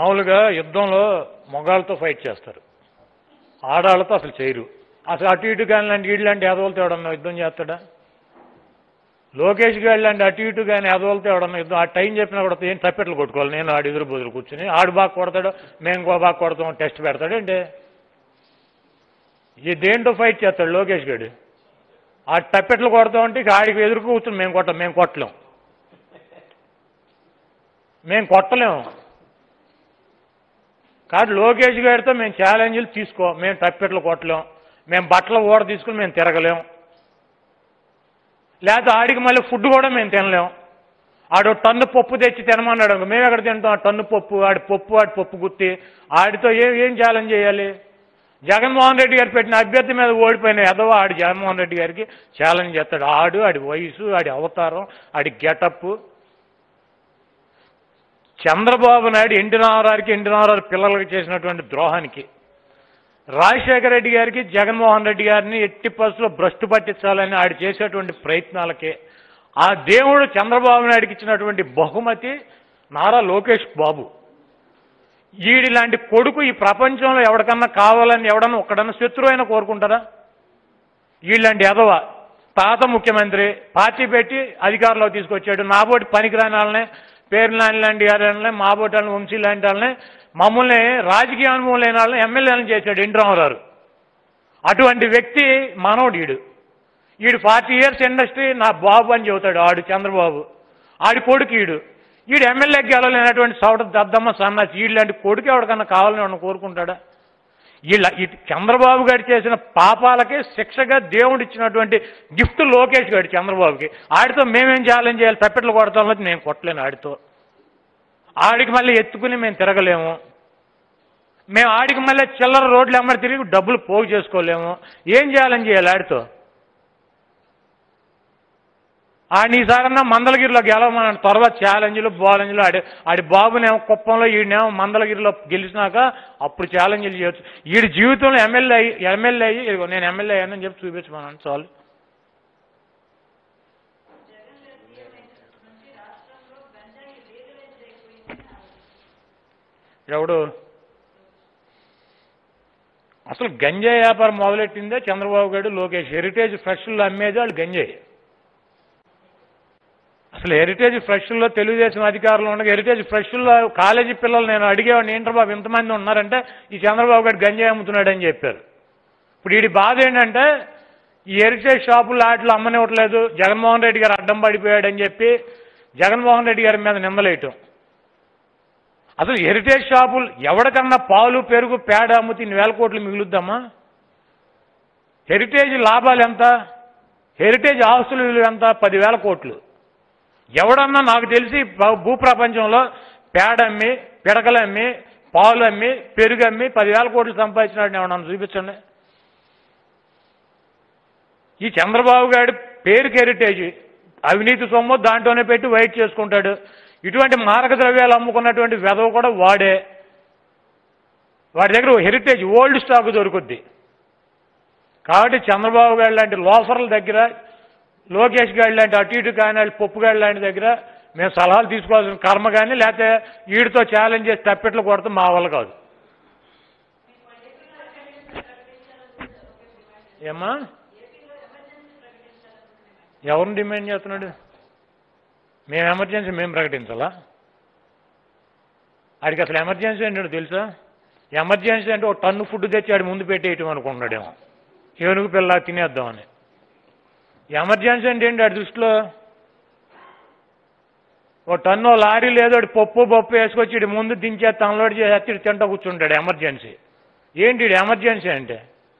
మామూలుగా యుద్ధంలో మొగాళ్ళతో ఫైట్ చేస్తారు ఆడాళ్ళతో అసలు చేయరు అసలు అటు ఇటు కానీ లాంటి వీళ్ళు లాంటి ఎదవలతో ఎవడన్నా యుద్ధం చేస్తాడా లోకేష్ గారు లాంటి అటు ఇటు కానీ ఎదవలతో ఎవడన్నా యుద్ధం ఆ టైం చెప్పినా కూడా ఏం తప్పెట్లు కొట్టుకోవాలి నేను ఆడు ఎదురు బదులు కూర్చుని ఆడు బాగా కొడతాడు మేము కూడా బాగా కొడతాం టెస్ట్ పెడతాడు అంటే ఈ దేంట్లో ఫైట్ చేస్తాడు లోకేష్ గారు ఆ టప్పెట్లు కొడతాం అంటే ఇక ఆడికి ఎదురు కూర్చుని మేము కొట్టాం మేము కొట్టలేం మేము కొట్టలేము కాబట్టి లోకేష్ గారితో మేము ఛాలెంజ్లు తీసుకో మేము టప్పెట్లు కొట్టలేం మేము బట్టలు ఓడ తీసుకుని మేము తిరగలేం లేకపోతే ఆడికి మళ్ళీ ఫుడ్ కూడా మేము తినలేం ఆడు టన్ను పప్పు తెచ్చి తినమన్నాడు అనుకో, మేము ఎక్కడ తింటాం ఆ టన్ను పప్పు ఆడి పప్పు ఆడి పప్పు గుత్తి ఆడితో ఏం ఏం ఛాలెంజ్ చేయాలి జగన్మోహన్ రెడ్డి గారు పెట్టిన అభ్యర్థి మీద ఓడిపోయిన ఎదవ ఆడి జగన్మోహన్ రెడ్డి గారికి ఛాలెంజ్ చేస్తాడు ఆడు ఆడి వయసు ఆడి అవతారం ఆడి గెటప్ చంద్రబాబు నాయుడు ఎన్టీ రామారావుకి ఎన్టీ రామారావు పిల్లలకి చేసినటువంటి ద్రోహానికి రాజశేఖర రెడ్డి గారికి జగన్మోహన్ రెడ్డి గారిని ఎట్టి పరిస్థితుల్లో భ్రష్టు పట్టించాలని ఆడు చేసేటువంటి ప్రయత్నాలకి ఆ దేవుడు చంద్రబాబు నాయుడికి ఇచ్చినటువంటి బహుమతి నారా లోకేష్ బాబు ఈడి లాంటి కొడుకు ఈ ప్రపంచంలో ఎవరికన్నా కావాలని ఎవడన్నా ఒక్కడన్నా శత్రువు అయినా కోరుకుంటారా వీళ్ళంటి ఎదవ తాత ముఖ్యమంత్రి పార్టీ పెట్టి అధికారంలో తీసుకొచ్చాడు నాబోటి పనికిరాని వాళ్ళని పేరు లాంటి లాంటి గారిని మాబోటి వాళ్ళని వంశీ లాంటి వాళ్ళని మమ్మల్ని రాజకీయ అనుభవం లేని వాళ్ళని ఎమ్మెల్యేలను చేశాడు ఎన్టీ రామారావు అటువంటి వ్యక్తి మనోడు ఈడు ఈడు ఫార్టీ ఇయర్స్ ఇండస్ట్రీ నా బాబు అని చెబుతాడు ఆడు చంద్రబాబు ఆడి కొడుకు ఈడు ఈడు ఎమ్మెల్యేకి గెలవలేనటువంటి సౌట దద్దమ్మ సన్నాసి ఈడు లాంటి కొడుకు ఎవరికన్నా కావాలని వాడిని కోరుకుంటాడా వీళ్ళ ఇటు చంద్రబాబు గారు చేసిన పాపాలకి శిక్షగా దేవుడు ఇచ్చినటువంటి గిఫ్ట్ లోకేష్ గారు చంద్రబాబుకి ఆడితో మేమేం ఛాలెంజ్ చేయాలి తప్పెట్లు కొడతాం నేను కొట్టలేను ఆడితో ఆడికి మళ్ళీ ఎత్తుకుని మేము తిరగలేము మేము ఆడికి మళ్ళీ చిల్లర రోడ్లు ఎమ్మడి తిరిగి డబ్బులు పోగు చేసుకోలేము ఏం ఛాలెంజ్ చేయాలి ఆడితో ఆడిని ఈసారన్నా మందలగిరిలో గెలవమని తర్వాత ఛాలెంజ్లు బాలెంజ్లు ఆడి ఆడి బాబునేమో కుప్పంలో ఈయనేమో మందలగిరిలో గెలిచినాక అప్పుడు ఛాలెంజ్లు చేయొచ్చు ఈడి జీవితంలో ఎమ్మెల్యే అయ్యి ఎమ్మెల్యే అయ్యి ఇదిగో నేను ఎమ్మెల్యే అయ్యానని చెప్పి చూపించమన్నాను చాలు ఎవడు అసలు గంజాయి వ్యాపారం మొదలెట్టిందే చంద్రబాబు గారు లోకేష్ హెరిటేజ్ ఫ్రెష్లు అమ్మేది వాళ్ళు గంజాయి అసలు హెరిటేజ్ ఫ్రెష్లో తెలుగుదేశం అధికారులు ఉండగా హెరిటేజ్ ఫ్రెష్లో కాలేజీ పిల్లలు నేను అడిగేవాడిని ఏంటర్ బాబు ఇంతమంది ఉన్నారంటే ఈ చంద్రబాబు గారు గంజాయి అమ్ముతున్నాడు అని చెప్పారు ఇప్పుడు వీడి బాధ ఏంటంటే ఈ హెరిటేజ్ షాపులు ఆటలు అమ్మనివ్వట్లేదు జగన్మోహన్ రెడ్డి గారు అడ్డం పడిపోయాడని చెప్పి జగన్మోహన్ రెడ్డి గారి మీద నిందలేయటం అసలు హెరిటేజ్ షాపులు ఎవరికన్నా పాలు పెరుగు పేడ అమ్ముతే ఇన్ని వేల కోట్లు మిగులుద్దామా హెరిటేజ్ లాభాలు ఎంత హెరిటేజ్ ఆస్తుల విలువ ఎంత పదివేల కోట్లు ఎవడన్నా నాకు తెలిసి భ- భూప్రపంచంలో పేడ అమ్మి పిడకలు అమ్మి పాలు అమ్మి పెరుగు అమ్మి పదివేల కోట్లు సంపాదించినాడు ఎవడన్నా చూపించండి ఈ చంద్రబాబు గారి పేరుకి హెరిటేజ్ అవినీతి సొమ్ము దాంట్లోనే పెట్టి వైట్ చేసుకుంటాడు ఇటువంటి మారక ద్రవ్యాలు అమ్ముకున్నటువంటి వెధవ కూడా వాడే వాడి దగ్గర హెరిటేజ్ ఓల్డ్ స్టాక్ దొరుకుద్ది కాబట్టి చంద్రబాబు గారు లాంటి లోఫర్ల దగ్గర లోకేష్ గారి లాంటి అటు ఇటు కానీ వాళ్ళు పప్పు గారి లాంటి దగ్గర మేము సలహాలు తీసుకోవాల్సిన కర్మ కానీ లేకపోతే వీడితో ఛాలెంజ్ చేసి తప్పెట్లు కొడతాం మా వల్ల కాదు ఏమ్మా ఎవరిని డిమాండ్ చేస్తున్నాడు మేము ఎమర్జెన్సీ మేము ప్రకటించాలా ఆడికి అసలు ఎమర్జెన్సీ ఏంటో తెలుసా ఎమర్జెన్సీ అంటే ఒక టన్ను ఫుడ్ తెచ్చి ఆడి ముందు పెట్టేయటం అనుకుంటున్నాడేమో ఏనుగు పిల్ల తినేద్దామని ఎమర్జెన్సీ అంటే ఏంటి ఆడి దృష్టిలో ఓ టన్ను లారీ లేదో ఆడి పప్పు పప్పు వేసుకొచ్చి ఈడి ముందు దించేస్తే అన్లోడ్ చేసి ఇటు తింటా కూర్చుంటాడు ఎమర్జెన్సీ ఏంటి ఈడు ఎమర్జెన్సీ అంటే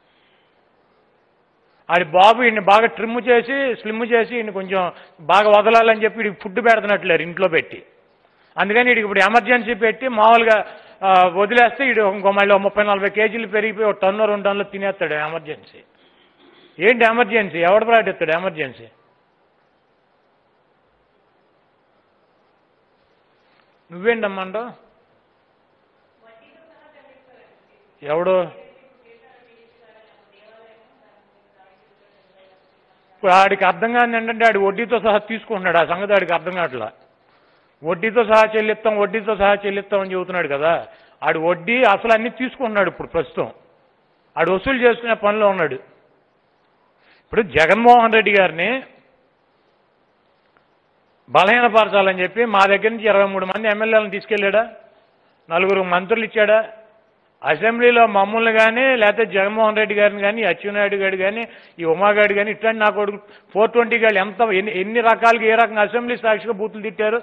ఆడి బాబు ఈయన్ని బాగా ట్రిమ్ చేసి స్లిమ్ చేసి ఈయన కొంచెం బాగా వదలాలని చెప్పి వీడికి ఫుడ్ పెడుతున్నట్లేరు ఇంట్లో పెట్టి అందుకని వీడికి ఇప్పుడు ఎమర్జెన్సీ పెట్టి మామూలుగా ఆ, వదిలేస్తే వీడు ఇంకో మళ్ళీ ఒక ముప్పై నలభై కేజీలు పెరిగిపోయి ఒక టన్ను రెండు టన్నులు తినేస్తాడు ఎమర్జెన్సీ ఏంటి ఎమర్జెన్సీ ఎవడు ప్రకటిస్తాడు ఎమర్జెన్సీ నువ్వేంటమ్మంటావు ఎవడు ఇప్పుడు ఆడికి అర్థం కాదు ఏంటంటే ఆడి వడ్డీతో సహా తీసుకుంటున్నాడు ఆ సంగతి ఆడికి అర్థం కావట్లా వడ్డీతో సహా చెల్లిస్తాం వడ్డీతో సహా చెల్లిస్తాం అని చెబుతున్నాడు కదా ఆడు వడ్డీ అసలు అన్ని తీసుకుంటున్నాడు ఇప్పుడు ప్రస్తుతం ఆడు వసూలు చేసుకునే పనిలో ఉన్నాడు ఇప్పుడు జగన్మోహన్ రెడ్డి గారిని బలహీనపరచాలని చెప్పి మా దగ్గర నుంచి ఇరవై మూడు మంది ఎమ్మెల్యేలను తీసుకెళ్ళాడా నలుగురు మంత్రులు ఇచ్చాడా అసెంబ్లీలో మమ్మల్ని కానీ లేకపోతే జగన్మోహన్ రెడ్డి గారిని కానీ అచ్చెన్నాయుడు గారు కానీ ఈ ఉమాగాడు కానీ ఇట్లాంటి నా కొడుకు ఫోర్ ట్వంటీ గారు ఎంత ఎన్ని ఎన్ని రకాలుగా ఏ రకంగా అసెంబ్లీ సాక్షిగా బూతులు తిట్టారు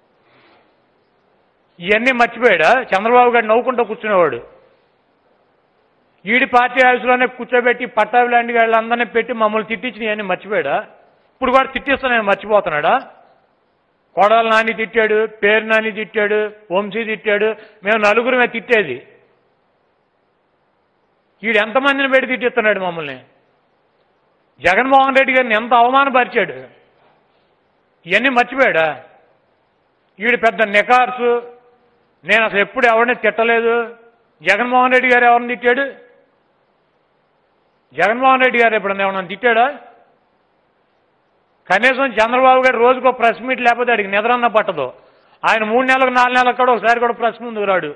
ఇవన్నీ మర్చిపోయాడా చంద్రబాబు గారు నవ్వుకుంటూ కూర్చునేవాడు ఈడి పార్టీ హౌస్లోనే కూర్చోబెట్టి పట్టాభి లాంటి వాళ్ళందరినీ పెట్టి మమ్మల్ని తిట్టించిన ఇవన్నీ మర్చిపోయాడా ఇప్పుడు కూడా తిట్టిస్తా నేను మర్చిపోతున్నాడా కొడాలి నాని తిట్టాడు పేరు నాని తిట్టాడు వంశీ తిట్టాడు మేము నలుగురమే తిట్టేది వీడు ఎంతమందిని పెట్టి తిట్టిస్తున్నాడు మమ్మల్ని జగన్మోహన్ రెడ్డి గారిని ఎంత అవమానపరిచాడు ఇవన్నీ మర్చిపోయాడా వీడు పెద్ద నికార్సు నేను అసలు ఎప్పుడు ఎవరిని తిట్టలేదు జగన్మోహన్ రెడ్డి గారు ఎవరిని తిట్టాడు జగన్మోహన్ రెడ్డి గారు ఎప్పుడన్నా ఎవరన్నా తిట్టాడా కనీసం చంద్రబాబు గారు రోజుకో ప్రెస్ మీట్ లేకపోతే అడిగి నిద్రన్న పట్టదు ఆయన మూడు నెలలకు నాలుగు నెలలకు కూడా ఒకసారి కూడా ప్రెస్ ముందుకు రాడు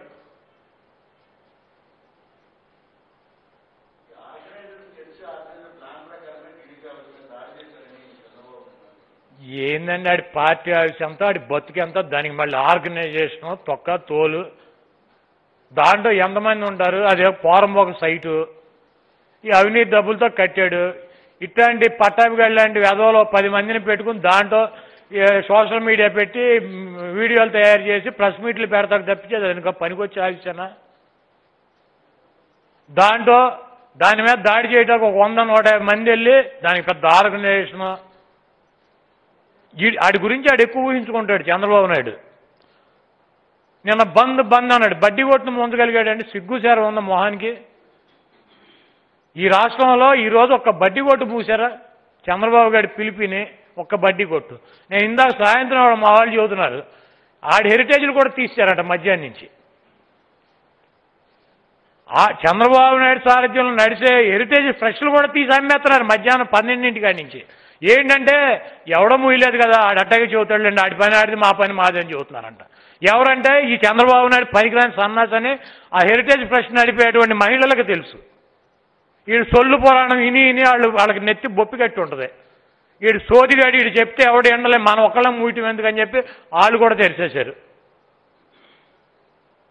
ఏందండి ఆడి పార్టీ ఆఫీస్ ఎంత ఆడి బతుకెంత దానికి మళ్ళీ ఆర్గనైజేషన్ తొక్క తోలు దాంట్లో ఎంతమంది ఉంటారు అదే పోరంబోక సైటు ఈ అవినీతి డబ్బులతో కట్టాడు ఇట్లాంటి పట్టాభిగాడు లాంటి వెధవలో పది మందిని పెట్టుకుని దాంట్లో ఏ, సోషల్ మీడియా పెట్టి మ్, వీడియోలు తయారు చేసి ప్రెస్ మీట్లు పెడతారు తప్పించేది అది ఇంకా పనికొచ్చి ఆలోచన దాంట్లో దాని మీద దాడి చేయడానికి ఒక వంద నూట యాభై మంది వెళ్ళి దానికి పెద్ద ఆర్గనైజేషన్ ఆడి గురించి ఆడు ఎక్కువ ఊహించుకుంటాడు చంద్రబాబు నాయుడు నిన్న బంద్ బంద్ అన్నాడు బడ్డీ కొట్టును ముందుగలిగాడండి సిగ్గుసారం ఉన్న మొహానికి ఈ రాష్ట్రంలో ఈరోజు ఒక్క బడ్డీ కొట్టు మూసారా చంద్రబాబు గారి పిలిపిని ఒక్క బడ్డీ కొట్టు నేను ఇందాక సాయంత్రం ఆడ మా వాళ్ళు చెబుతున్నారు ఆడి హెరిటేజ్లు కూడా తీశారట మధ్యాహ్నం నుంచి ఆ చంద్రబాబు నాయుడు సారథ్యంలో నడిచే హెరిటేజ్ ఫ్రెష్లు కూడా తీసి అమ్మేస్తున్నారు మధ్యాహ్నం పన్నెండింటి కాడి నుంచి ఏంటంటే ఎవడో మూయలేదు కదా ఆడు అట్టగా చెబుతాడులేండి ఆడి పని ఆడిది మా పని మాది అని చెబుతున్నారంట ఎవరంటే ఈ చంద్రబాబు నాయుడు పనికిరాని సన్నాస్ అని ఆ హెరిటేజ్ ఫ్రెష్ నడిపేటువంటి మహిళలకు తెలుసు వీడు సొల్లు పురాణం ఇని ఇని వాళ్ళు వాళ్ళకి నెత్తి బొప్పి కట్టి ఉంటుంది వీడు సోదిగాడు వీడు చెప్తే ఎవడు ఎండలే మనం ఒక్కళ్ళం మూయటం ఎందుకని చెప్పి వాళ్ళు కూడా తెరిచేశారు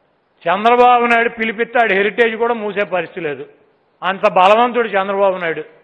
చంద్రబాబు నాయుడు పిలిపిస్తే ఆడు హెరిటేజ్ కూడా మూసే పరిస్థితి లేదు అంత బలవంతుడు చంద్రబాబు నాయుడు